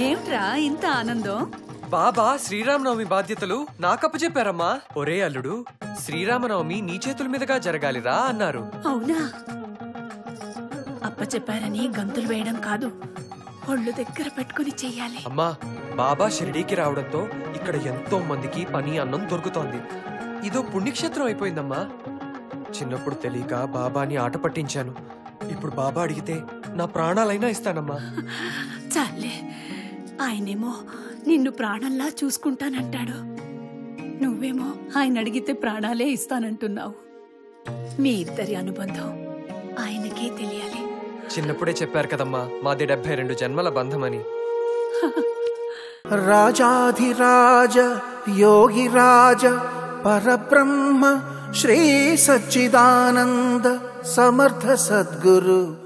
ఏమిట్రా ఇంత ఆనందం బాబా శ్రీరామనవమి బాధ్యతలు నాకప్పు చెప్పారమ్మా ఒరే అల్లుడు శ్రీరామనవమి నీ చేతుల మీదుగా జరగాలిరా అన్నారు అవునా అప్ప చెప్పారని గంతులు వేయడం కాదు ఒళ్ళు దగ్గర పెట్టుకుని చెయ్యాలి అమ్మా బాబా షిరిడీకి రావడంతో ఇక్కడ ఎంతో మందికి పని అన్నం దొరుకుతోంది ఇదో పుణ్యక్షేత్రం అయిపోయిందమ్మా చిన్నప్పుడు తెలియక బాబాని ఆట పట్టించాను ఇప్పుడు బాబా అడిగితే నా ప్రాణాలైనా ఇస్తానమ్మా చాలే ఆయనేమో నిన్ను ప్రాణంలా చూసుకుంటానంటాడు నువ్వేమో ఆయన అడిగితే ప్రాణాలే ఇస్తానంటున్నావు మీ ఇద్దరి అనుబంధం ఆయనకే తెలియాలి చిన్నప్పుడే చెప్పారు కదమ్మా మాది డెబ్బై రెండు జన్మల బంధమని రాజాధిరాజ యోగిరాజ పరబ్రహ్మ శ్రీ సచ్చిదానంద సమర్థ సద్గురు